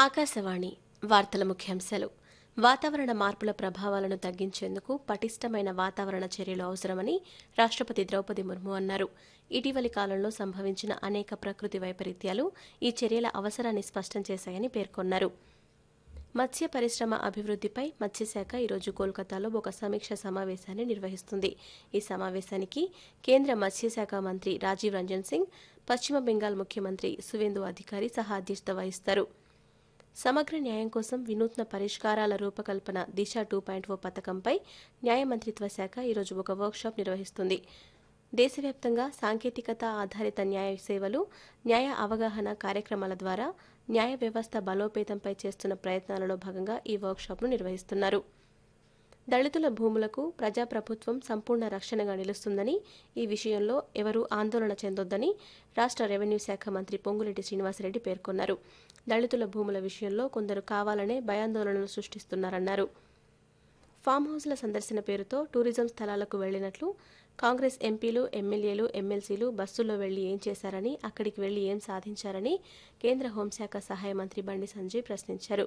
ఆకాశవాణి వార్తల ముఖ్యాంశాలు వాతావరణ మార్పుల ప్రభావాలను తగ్గించేందుకు పటిష్టమైన వాతావరణ చర్యలు అవసరమని రాష్ట్రపతి ద్రౌపది ముర్ము అన్నారు ఇటీవలి కాలంలో సంభవించిన అనేక ప్రకృతి వైపరీత్యాలు ఈ చర్యల అవసరాన్ని స్పష్టం చేశాయని పేర్కొన్నారు మత్స్య పరిశ్రమ అభివృద్ధిపై మత్స్యశాఖ ఈరోజు కోల్కతాలో ఒక సమీక్ష సమావేశాన్ని నిర్వహిస్తుంది ఈ సమావేశానికి కేంద్ర మత్స్యశాఖ మంత్రి రాజీవ్ రంజన్ సింగ్ పశ్చిమ బెంగాల్ ముఖ్యమంత్రి సువేందు అధికారి సహా అధ్యక్షత వహిస్తారు సమగ్ర న్యాయం కోసం వినూత్న పరిష్కారాల రూపకల్పన దిశ టూ పాయింట్ ఓ పథకంపై న్యాయ మంత్రిత్వ శాఖ ఈరోజు ఒక వర్క్షాప్ నిర్వహిస్తుంది దేశవ్యాప్తంగా సాంకేతికత ఆధారిత న్యాయ సేవలు న్యాయ అవగాహన కార్యక్రమాల ద్వారా న్యాయ వ్యవస్థ బలోపేతంపై చేస్తున్న ప్రయత్నాలలో భాగంగా ఈ వర్క్షాప్ను నిర్వహిస్తున్నారు దళితుల భూములకు ప్రజాప్రభుత్వం సంపూర్ణ రక్షణగా నిలుస్తుందని ఈ విషయంలో ఎవరూ ఆందోళన చెందొద్దని రాష్ట్ర రెవెన్యూ శాఖ మంత్రి పొంగులేటి శ్రీనివాసరెడ్డి పేర్కొన్నారు దళితుల భూముల విషయంలో కొందరు కావాలనే భయాందోళనలు సృష్టిస్తున్నారన్నారు ఫామ్ హౌస్ల సందర్శన పేరుతో టూరిజం స్థలాలకు వెళ్లినట్లు కాంగ్రెస్ ఎంపీలు ఎమ్మెల్యేలు ఎమ్మెల్సీలు బస్సుల్లో వెళ్లి ఏం చేశారని అక్కడికి వెళ్లి ఏం సాధించారని కేంద్ర హోంశాఖ సహాయ మంత్రి బండి సంజయ్ ప్రశ్నించారు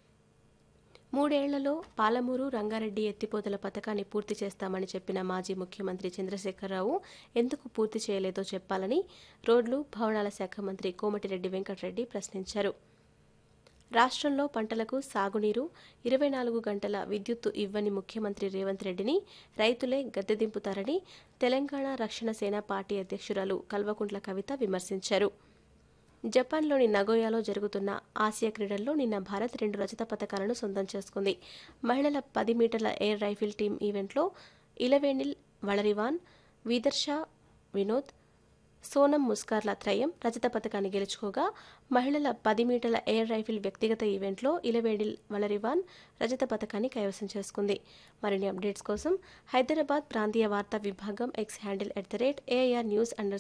మూడేళ్లలో పాలమూరు రంగారెడ్డి ఎత్తిపోతల పథకాన్ని పూర్తి చేస్తామని చెప్పిన మాజీ ముఖ్యమంత్రి చంద్రశేఖరరావు ఎందుకు పూర్తి చేయలేదో చెప్పాలని రోడ్లు భవనాల శాఖ మంత్రి కోమటిరెడ్డి వెంకటరెడ్డి ప్రశ్నించారు రాష్ట్రంలో పంటలకు సాగునీరు ఇరవై నాలుగు గంటల విద్యుత్తు ఇవ్వని ముఖ్యమంత్రి రేవంత్ రెడ్డిని రైతులే గద్దెదింపుతారని తెలంగాణ రక్షణ సేన పార్టీ అధ్యక్షురాలు కల్వకుంట్ల కవిత విమర్శించారు జపాన్లోని నగోయాలో జరుగుతున్న ఆసియా క్రీడల్లో నిన్న భారత్ రెండు రజత పథకాలను సొంతం చేసుకుంది మహిళల పది మీటర్ల ఎయిర్ రైఫిల్ టీం ఈవెంట్లో ఇలవేనిల్ వళరివాన్ విదర్శ వినోద్ సోనం ముస్కార్ల త్రయం రజత పథకాన్ని గెలుచుకోగా మహిళల పది మీటర్ల ఎయిర్ రైఫిల్ వ్యక్తిగత ఈవెంట్లో ఇలవేడిల్ వలరివాన్ రజత పథకాన్ని కైవసం చేసుకుంది మరిన్ని అప్డేట్స్ కోసం హైదరాబాద్ ప్రాంతీయ వార్తా విభాగం X handle at the rate AIR news under